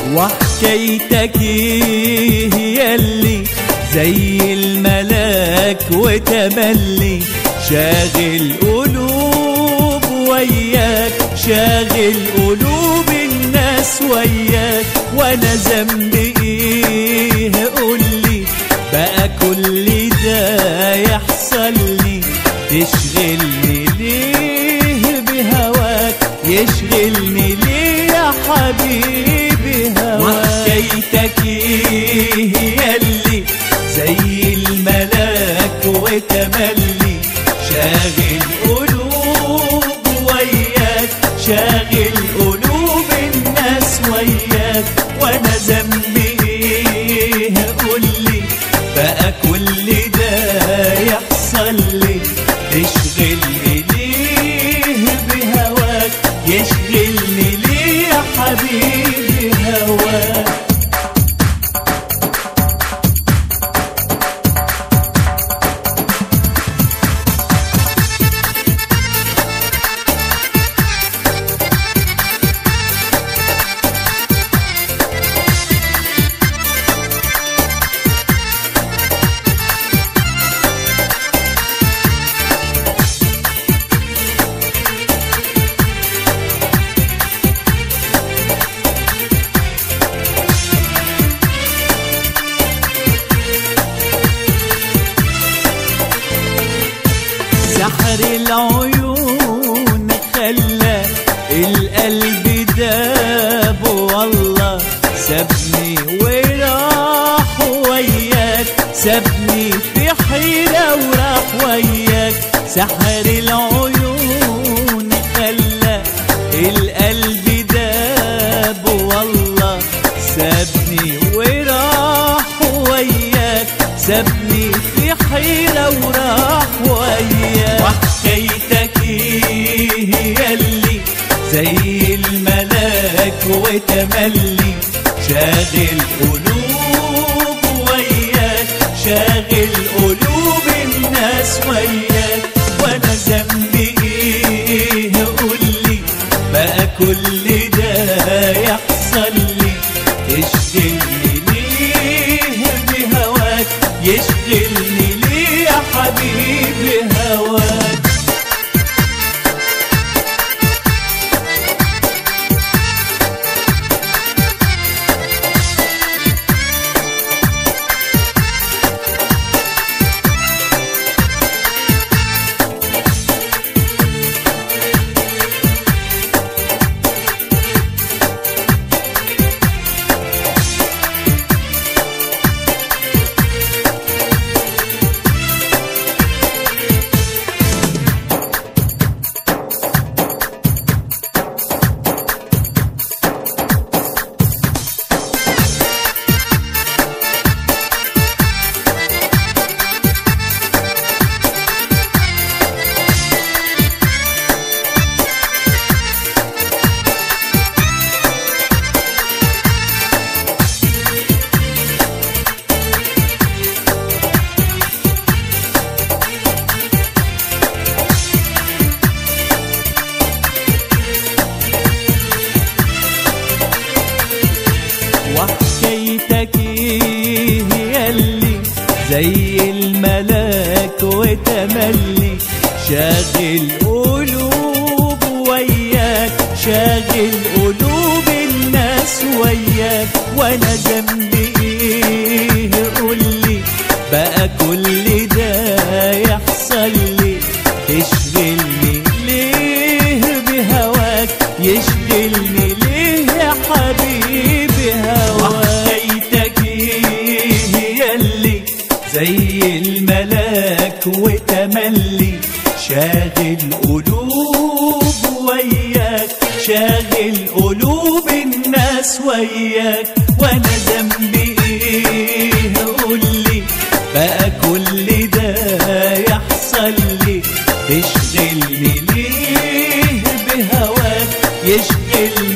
وحكايتك ايه ياللي زي الملاك وتملي شاغل قلوب وياك شاغل قلوب الناس وياك وانا ذنبي ايه قولي بقى كل ده يحصل لي تشغلني ليه بهواك يشغلني ليه يا حبيبي هواك وحكايتك ايه ياللي زي الملاك وتملي شاغل قلوب وياك شاغل قلوب الناس وياك وانا ذنبي ايه قولي بقى كل ده يحصل لي تشغلني ليه بهواك يشغلني ليه يا حبيبي هواك سحر العيون خلى القلب داب والله سابني وراح وياك سابني في حيرة وراح وياك سحر العيون خلى القلب داب والله سابني وراح وياك سابني في حيرة وراح وياك وحكايتك ايه ياللي زي الملاك وتملي شاغل قلوب وياك شاغل قلوب الناس وياك وانا ذنبي ايه قولي بقى كل ده يحصل لي تشغلني ليه بهواك يشغلني ليه يا حبيبي هواك وحكايتك ايه ياللي زي الملاك وتملي شاغل قلوب وياك شاغل قلوب الناس وياك وانا ذنبي ايه قولي بقى كل ده يحصل لي تشغلني ليه بهواك يشغلني ليه يا حبيبي هواك وحكايتك ايه ياللي زي الملاك وتملي شاغل قلوب وياك شاغل قلوب الناس وياك وانا ذنبي ايه قولي بقى كل ده يحصل لي تشغلني ليه بهواك يشغلني